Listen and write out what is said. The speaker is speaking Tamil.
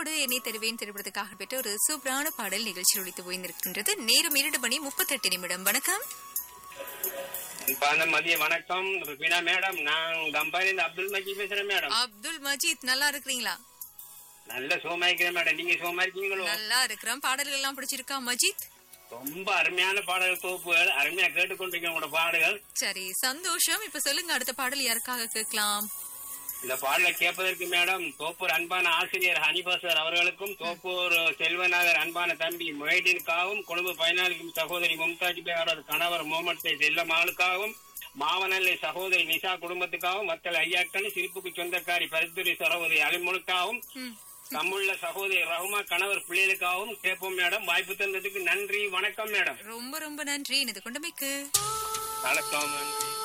அன்போடு என்னை தருவேன் திரைப்படத்துக்காக பெற்ற ஒரு சூப்பரான பாடல் நிகழ்ச்சியில் ஒழித்து போயிருக்கின்றது நேரம் இரண்டு மணி முப்பத்தெட்டு நிமிடம் வணக்கம் அன்பான மதிய வணக்கம் ருபினா மேடம் நான் கம்பெனில அப்துல் மஜீத் பேசுறேன் மேடம் அப்துல் மஜீத் நல்லா இருக்கிறீங்களா நல்ல சோமா இருக்கிறேன் மேடம் நீங்க சோமா இருக்கீங்களோ நல்லா இருக்கிறோம் பாடல்கள் எல்லாம் பிடிச்சிருக்கா மஜீத் ரொம்ப அருமையான பாடல் தொகுப்புகள் அருமையா கேட்டுக்கொண்டிருக்கேன் உங்களோட பாடல்கள் சரி சந்தோஷம் இப்ப சொல்லுங்க அடுத்த பாடல் யாருக்காக கேட்கலாம் இந்த பாடலை கேட்பதற்கு மேடம் தோப்பூர் அன்பான ஆசிரியர் ஹனிபாசர் அவர்களுக்கும் தோப்பூர் செல்வநாதர் அன்பான தம்பி மொஹிதீனுக்காகவும் குடும்ப பயனாளிக்கும் சகோதரி மும்தாஜ் பேரோட கணவர் முகமது செல்லமாளுக்காகவும் மாவனல்லை சகோதரி நிஷா குடும்பத்துக்காகவும் மக்கள் ஐயாக்கள் சிரிப்புக்கு சொந்தக்காரி பரிந்துரை சகோதரி அலிமுனுக்காகவும் ம். தம்முள்ள சகோதரி ரகுமா கணவர் பிள்ளைகளுக்காகவும் கேட்போம் மேடம் வாய்ப்பு தந்ததுக்கு நன்றி வணக்கம் மேடம் ரொம்ப ரொம்ப நன்றி எனது கொண்டமைக்கு வணக்கம் நன்றி